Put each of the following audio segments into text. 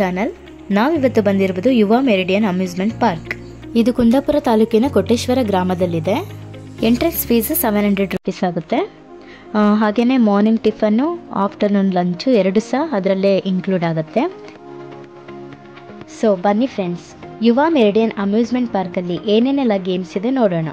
channel ನಾವಿವತ್ತು ಬಂದಿರುವುದು ಯುವ ಮೆರಿಡಿಯನ್ ಅಮ್ಯೂಸ್ಮೆಂಟ್ ಪಾರ್ಕ್ ಇದು ಕುಂದಾಪುರ ತಾಲೂಕಿನ ಕೊಟ್ಟೇಶ್ವರ ಗ್ರಾಮದಲ್ಲಿದೆ entrance fees seven hundred rupees ಆಗುತ್ತೆ ಆ, ಹಾಗೇನೆ ಮಾರ್ನಿಂಗ್ ಟಿಫನ್ನು ಆಫ್ಟರ್ನೂನ್ ಲಂಚು ಎರಡು ಸಹ ಅದರಲ್ಲೇ ಇನ್ಕ್ಲೂಡ್ ಆಗುತ್ತೆ ಸೊ ಬನ್ನಿ ಫ್ರೆಂಡ್ಸ್ ಯುವ ಮೆರಿಡಿಯನ್ ಅಮ್ಯೂಸ್ಮೆಂಟ್ ಪಾರ್ಕಲ್ಲಿ ಏನೇನೆಲ್ಲ ಗೇಮ್ಸ್ ಇದೆ ನೋಡೋಣ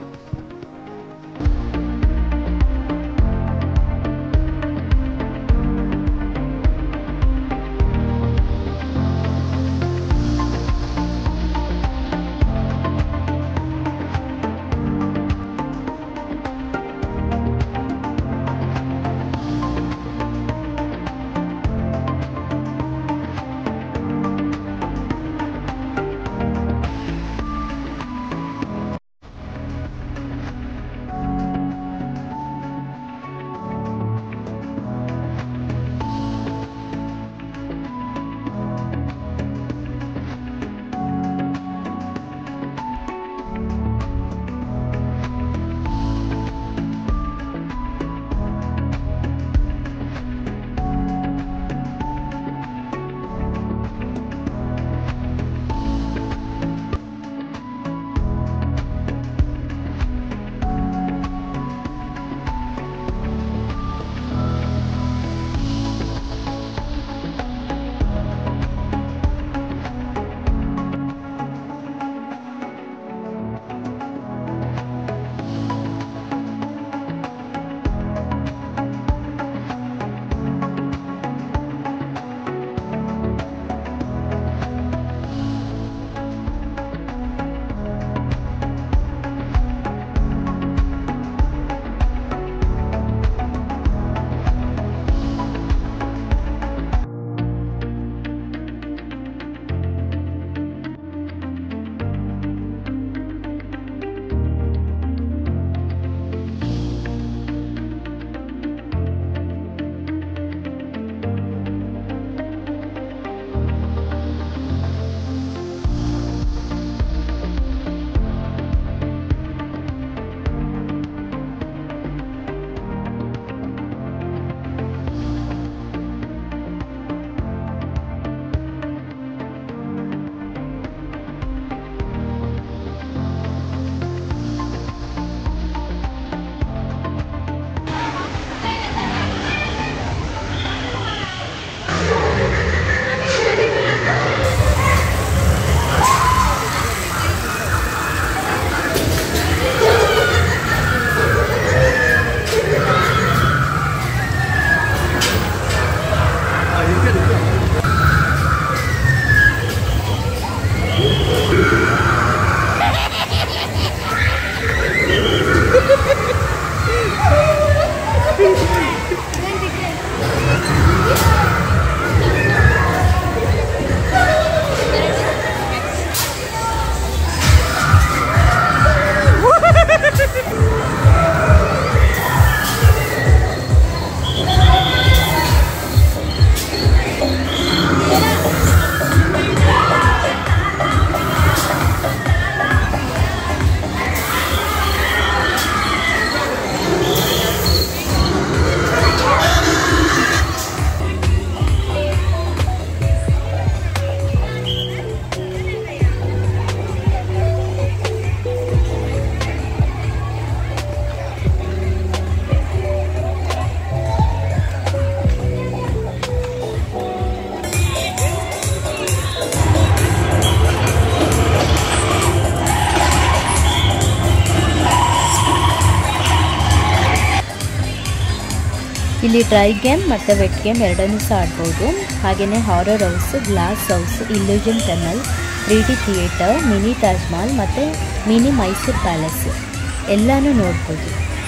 ಇಲ್ಲಿ ಡ್ರೈ ಗೇಮ್ ಮತ್ತು ವೆಟ್ ಗೇಮ್ ಎರಡನ್ನೂ ಸಹ ಆಡ್ಬೋದು ಹಾಗೆಯೇ horror house glass house illusion tunnel three D theatre mini Taj Mahal ಮತ್ತು ಮಿನಿ ಮೈಸೂರು ಪ್ಯಾಲೇಸ್ ಎಲ್ಲನೂ ನೋಡ್ಬೋದು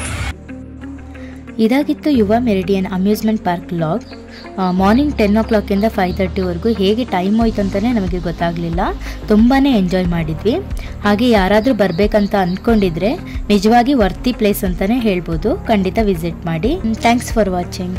ಇದಾಗಿತ್ತು ಯುವ ಮೆರಿಡಿಯನ್ ಅಮ್ಯೂಸ್ಮೆಂಟ್ ಪಾರ್ಕ್ ಲಾಗ್ ಮಾರ್ನಿಂಗ್ ಟೆನ್ ಓ ಕ್ಲಾಕಿಂದ ಫೈವ್ ತರ್ಟಿವರೆಗೂ ಹೇಗೆ ಟೈಮ್ ಹೋಯ್ತು ಅಂತಲೇ ನಮಗೆ ಗೊತ್ತಾಗಲಿಲ್ಲ ತುಂಬಾ ಎಂಜಾಯ್ ಮಾಡಿದ್ವಿ ಹಾಗೆ ಯಾರಾದರೂ ಬರಬೇಕಂತ ಅಂದ್ಕೊಂಡಿದ್ರೆ ನಿಜವಾಗಿ ವರ್ತಿ ಪ್ಲೇಸ್ ಅಂತಲೇ ಹೇಳ್ಬೋದು ಖಂಡಿತ ವಿಸಿಟ್ ಮಾಡಿ ಥ್ಯಾಂಕ್ಸ್ ಫಾರ್ ವಾಚಿಂಗ್